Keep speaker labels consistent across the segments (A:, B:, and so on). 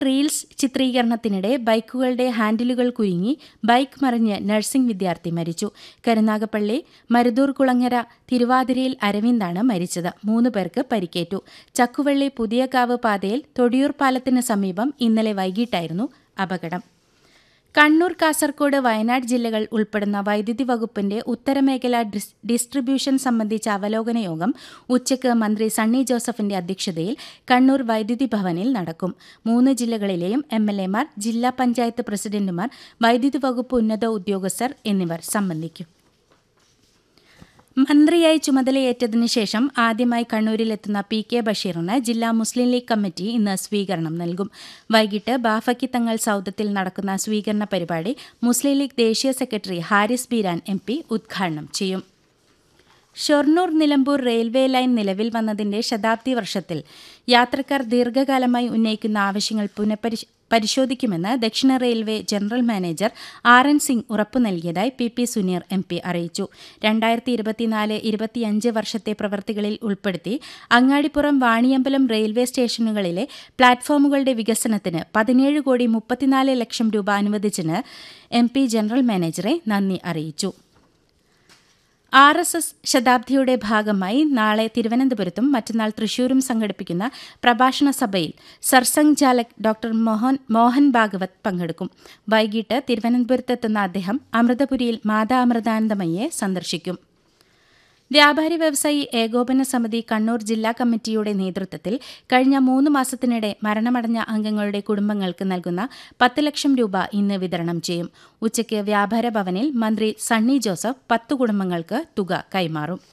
A: reels ചിത്രീകരണത്തിനിടെ ബൈക്കുകളുടെ ഹാൻഡിലുകൾ കുരുങ്ങി bike മറിഞ്ഞ് നഴ്സിംഗ് വിദ്യാർത്ഥി മരിച്ചു കരുനാഗപ്പള്ളി മരുതൂർ കുളങ്ങര തിരുവാതിരയിൽ അരവിന്ദാണ് മരിച്ചത് മൂന്ന് പേർക്ക് പരിക്കേറ്റു ചക്കുവള്ളി പുതിയകാവ് പാതയിൽ തൊടിയൂർ പാലത്തിന് സമീപം ഇന്നലെ വൈകിട്ടായിരുന്നു അപകടം കണ്ണൂർ കാസർകോട് വയനാട് ജില്ലകൾ ഉൾപ്പെടുന്ന വൈദ്യുതി വകുപ്പിന്റെ ഉത്തരമേഖല ഡിസ്- ഡിസ്ട്രിബ്യൂഷൻ സംബന്ധിച്ച അവലോകന യോഗം ഉച്ചയ്ക്ക് മന്ത്രി സണ്ണി ജോസഫിന്റെ അധ്യക്ഷതയിൽ കണ്ണൂർ വൈദ്യുതി ഭവനിൽ നടക്കും മൂന്ന് ജില്ലകളിലെയും എം എൽ എമാർ ജില്ലാ പഞ്ചായത്ത് പ്രസിഡന്റുമാർ വൈദ്യുതി വകുപ്പ് ഉന്നത ഉദ്യോഗസ്ഥർ എന്നിവർ സംബന്ധിക്കും മന്ത്രിയായി ചുമതലയേറ്റതിനു ശേഷം ആദ്യമായി കണ്ണൂരിലെത്തുന്ന പി കെ ബഷീറിന് ജില്ലാ മുസ്ലിം ലീഗ് കമ്മിറ്റി ഇന്ന് സ്വീകരണം നൽകും വൈകിട്ട് ബാഫക്കി തങ്ങൾ സൌദത്തിൽ നടക്കുന്ന സ്വീകരണ പരിപാടി മുസ്ലിം ലീഗ് ദേശീയ secretary Haris Beeran M P ഉദ്ഘാടനം ചെയ്യും ഷൊർണൂർ നിലമ്പൂർ റെയിൽവേ ലൈൻ നിലവിൽ വന്നതിന്റെ ശതാബ്ദി വർഷത്തിൽ യാത്രക്കാർ ദീർഘകാലമായി ഉന്നയിക്കുന്ന ആവശ്യങ്ങൾ പുനഃപരിശ പരിശോധിക്കുമെന്ന് ദക്ഷിണ railway general manager R N Singh ഉറപ്പു നൽകിയതായി P P Suneer M P അറിയിച്ചു രണ്ടായിരത്തി ഇരുപത്തിനാല് ഇരുപത്തിയഞ്ച് വർഷത്തെ പ്രവൃത്തികളിൽ ഉൾപ്പെടുത്തി അങ്ങാടിപ്പുറം വാണിയമ്പലം റെയിൽവേ സ്റ്റേഷനുകളിലെ പ്ലാറ്റ്ഫോമുകളുടെ വികസനത്തിന് പതിനേഴ് കോടി മുപ്പത്തിനാല് ലക്ഷം രൂപ അനുവദിച്ചതിന് എം പി ജനറൽ മാനേജറെ നന്ദി അറിയിച്ചു ആർ എസ് എസ് ശതാബ്ദിയുടെ ഭാഗമായി നാളെ തിരുവനന്തപുരത്തും മറ്റന്നാൾ തൃശൂരും സംഘടിപ്പിക്കുന്ന പ്രഭാഷണ സഭയിൽ സർസംഘ് ചാലക് ഡോക്ടർ മോഹൻ മോഹൻ ഭാഗവത് പങ്കെടുക്കും വൈകിട്ട് തിരുവനന്തപുരത്തെത്തുന്ന അദ്ദേഹം അമൃതപുരിയിൽ മാതാ അമൃതാനന്ദമയ്യെ സന്ദർശിക്കും വ്യാപാരി വ്യവസായി ഏകോപന സമിതി കണ്ണൂർ ജില്ലാ കമ്മിറ്റിയുടെ നേതൃത്വത്തിൽ കഴിഞ്ഞ മൂന്ന് മാസത്തിനിടെ മരണമടഞ്ഞ അംഗങ്ങളുടെ കുടുംബങ്ങൾക്ക് നൽകുന്ന പത്ത് ലക്ഷം രൂപ ഇന്ന് വിതരണം ചെയ്യും ഉച്ചയ്ക്ക് വ്യാപാര ഭവനിൽ മന്ത്രി സണ്ണി ജോസഫ് പത്ത് കുടുംബങ്ങൾക്ക് തുക കൈമാറും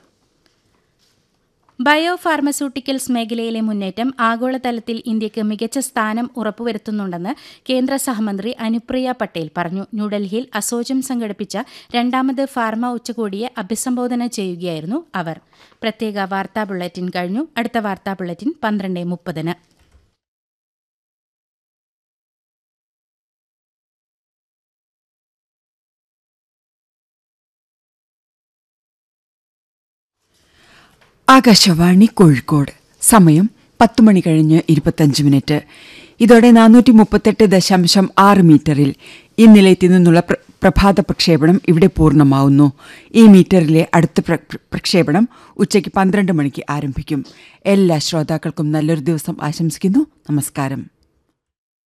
A: ബയോ ഫാർമസ്യൂട്ടിക്കൽസ് മേഖലയിലെ മുന്നേറ്റം ആഗോളതലത്തിൽ ഇന്ത്യക്ക് മികച്ച സ്ഥാനം ഉറപ്പുവരുത്തുന്നുണ്ടെന്ന് കേന്ദ്ര സഹമന്ത്രി അനുപ്രിയ പട്ടേൽ പറഞ്ഞു ന്യൂഡൽഹിയിൽ അസോചം സംഘടിപ്പിച്ച രണ്ടാമത് ഫാർമ ഉച്ചകോടിയെ അഭിസംബോധന ചെയ്യുകയായിരുന്നു അവർ പ്രത്യേക വാർത്താ ബുള്ളറ്റിൻ കഴിഞ്ഞു അടുത്ത വാർത്താ ബുള്ളറ്റിൻ പന്ത്രണ്ട് മുപ്പതിന്
B: ആകാശവാണി കോഴിക്കോട് സമയം പത്ത് മണി കഴിഞ്ഞ് ഇരുപത്തഞ്ച് മിനിറ്റ് ഇതോടെ നാനൂറ്റി മുപ്പത്തെട്ട് ദശാംശം ആറ് മീറ്ററിൽ ഈ നിലയത്തിൽ നിന്നുള്ള പ്ര- പ്രഭാത പ്രക്ഷേപണം ഇവിടെ പൂർണ്ണമാവുന്നു ഈ മീറ്ററിലെ അടുത്ത പ്ര- പ്ര- പ്രക്ഷേപണം ഉച്ചയ്ക്ക് പന്ത്രണ്ട് മണിക്ക് ആരംഭിക്കും എല്ലാ ശ്രോതാക്കൾക്കും നല്ലൊരു ദിവസം ആശംസിക്കുന്നു നമസ്കാരം